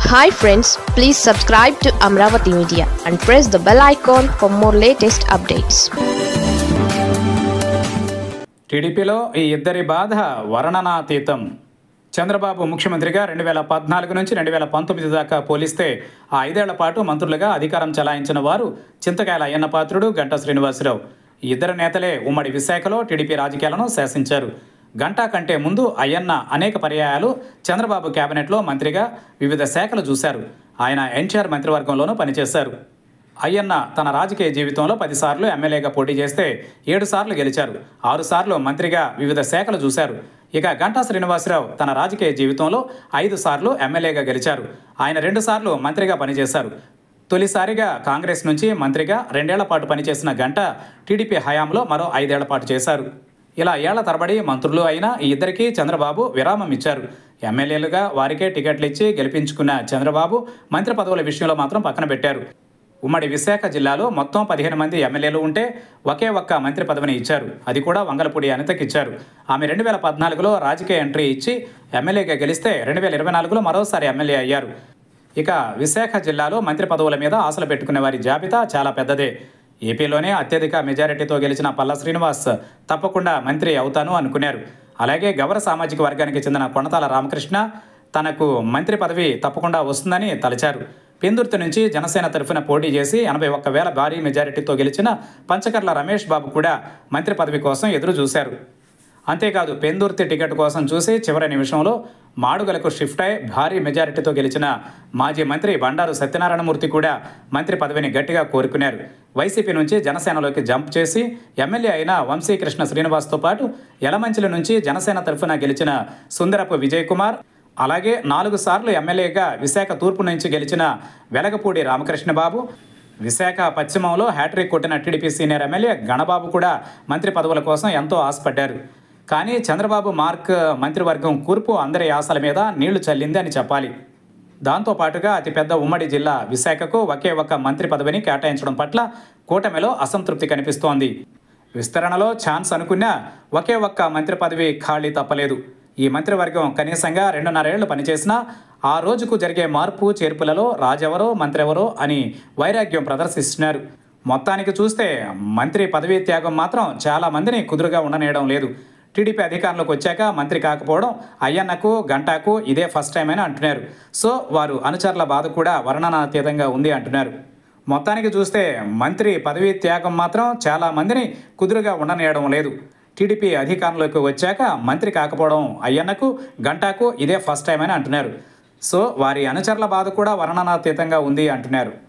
hi friends please subscribe to Amaravati media and press the bell icon for more latest updates టీడీపీలో ఈ ఇద్దరి బాధ వర్ణనాతీతం చంద్రబాబు ముఖ్యమంత్రిగా రెండు వేల పద్నాలుగు నుంచి రెండు వేల పంతొమ్మిది దాకా పోలిస్తే ఆ ఐదేళ్ల పాటు మంత్రులుగా అధికారం చెలాయించిన వారు చింతకాయల అయ్యన్న పాత్రుడు గంటా శ్రీనివాసరావు ఈ ఇద్దరు నేతలే ఉమ్మడి విశాఖలో టీడీపీ రాజకీయాలను శాసించారు గంటా కంటే ముందు అయ్యన్న అనేక పర్యాయాలు చంద్రబాబు కేబినెట్లో మంత్రిగా వివిధ శాఖలు చూశారు ఆయన ఎన్టీఆర్ మంత్రివర్గంలోనూ పనిచేశారు అయ్యన్న తన రాజకీయ జీవితంలో పదిసార్లు ఎమ్మెల్యేగా పోటీ చేస్తే ఏడు సార్లు గెలిచారు ఆరు సార్లు మంత్రిగా వివిధ శాఖలు చూశారు ఇక గంటా శ్రీనివాసరావు తన రాజకీయ జీవితంలో ఐదు సార్లు ఎమ్మెల్యేగా గెలిచారు ఆయన రెండు సార్లు మంత్రిగా పనిచేశారు తొలిసారిగా కాంగ్రెస్ నుంచి మంత్రిగా రెండేళ్ల పాటు పనిచేసిన గంట టీడీపీ హయాంలో మరో ఐదేళ్ల పాటు చేశారు ఇలా ఏళ్ల తరబడి మంత్రులు అయినా ఈ ఇద్దరికీ చంద్రబాబు విరామం ఇచ్చారు ఎమ్మెల్యేలుగా వారికే టికెట్లు ఇచ్చి గెలిపించుకున్న చంద్రబాబు మంత్రి పదవుల విషయంలో మాత్రం పక్కన పెట్టారు ఉమ్మడి విశాఖ జిల్లాలో మొత్తం పదిహేను మంది ఎమ్మెల్యేలు ఉంటే ఒకే ఒక్క మంత్రి పదవిని ఇచ్చారు అది కూడా వంగలపూడి అనితకి ఇచ్చారు ఆమె రెండు వేల పద్నాలుగులో రాజకీయ ఎంట్రీ ఇచ్చి ఎమ్మెల్యేగా గెలిస్తే రెండు వేల ఇరవై నాలుగులో మరోసారి ఎమ్మెల్యే అయ్యారు ఇక విశాఖ జిల్లాలో మంత్రి పదవుల మీద ఆశలు పెట్టుకునే వారి జాబితా చాలా పెద్దదే ఏపీలోనే అత్యధిక మెజారిటీతో గెలిచిన పల్లా శ్రీనివాస్ తప్పకుండా మంత్రి అవుతాను అనుకున్నారు అలాగే గౌర సామాజిక వర్గానికి చెందిన కొనతాల రామకృష్ణ తనకు మంత్రి పదవి తప్పకుండా వస్తుందని తలచారు పెందుర్తి నుంచి జనసేన తరఫున పోటీ చేసి ఎనభై ఒక్క వేల భారీ మెజారిటీతో గెలిచిన పంచకర్ల రమేష్ బాబు కూడా మంత్రి పదవి కోసం ఎదురు చూశారు అంతేకాదు పెందుర్తి టికెట్ కోసం చూసి చివరి నిమిషంలో మాడుగలకు షిఫ్ట్ అయి భారీ మెజారిటీతో గెలిచిన మాజీ మంత్రి బండారు సత్యనారాయణమూర్తి కూడా మంత్రి పదవిని గట్టిగా కోరుకున్నారు వైసీపీ నుంచి జనసేనలోకి జంప్ చేసి ఎమ్మెల్యే అయిన వంశీకృష్ణ శ్రీనివాస్తో పాటు యలమంచిల నుంచి జనసేన తరఫున గెలిచిన సుందరపు విజయ్ కుమార్ అలాగే నాలుగు సార్లు ఎమ్మెల్యేగా విశాఖ తూర్పు నుంచి గెలిచిన వెలగపూడి రామకృష్ణబాబు విశాఖ పశ్చిమంలో హ్యాట్రిక్ కొట్టిన టీడీపీ సీనియర్ ఎమ్మెల్యే గణబాబు కూడా మంత్రి పదవుల కోసం ఎంతో ఆశపడ్డారు కానీ చంద్రబాబు మార్క్ మంత్రివర్గం కూర్పు అందరి ఆశల మీద నీళ్లు చల్లింది అని చెప్పాలి దాంతో పాటుగా అతిపెద్ద ఉమ్మడి జిల్లా విశాఖకు ఒకే ఒక్క మంత్రి పదవిని కేటాయించడం పట్ల కూటమిలో అసంతృప్తి కనిపిస్తోంది విస్తరణలో ఛాన్స్ అనుకున్నా ఒకే ఒక్క మంత్రి పదవి ఖాళీ తప్పలేదు ఈ మంత్రివర్గం కనీసంగా రెండున్నరేళ్లు పనిచేసినా ఆ రోజుకు జరిగే మార్పు చేర్పులలో రాజెవరో మంత్రెవరో అని వైరాగ్యం ప్రదర్శిస్తున్నారు మొత్తానికి చూస్తే మంత్రి పదవీ త్యాగం మాత్రం చాలా మందిని కుదురుగా ఉండనేయడం లేదు టీడీపీ అధికారంలోకి వచ్చాక మంత్రి కాకపోవడం అయ్యన్నకు గంటాకు ఇదే ఫస్ట్ టైం అని అంటున్నారు సో వారు అనుచరుల బాధ కూడా వర్ణనాతీతంగా ఉంది అంటున్నారు మొత్తానికి చూస్తే మంత్రి పదవీ త్యాగం మాత్రం చాలా మందిని కుదురుగా ఉండనేయడం లేదు టీడీపీ అధికారంలోకి వచ్చాక మంత్రి కాకపోవడం అయ్యన్నకు గంటాకు ఇదే ఫస్ట్ టైం అని అంటున్నారు సో వారి అనుచరుల బాధ కూడా వర్ణనాతీతంగా ఉంది అంటున్నారు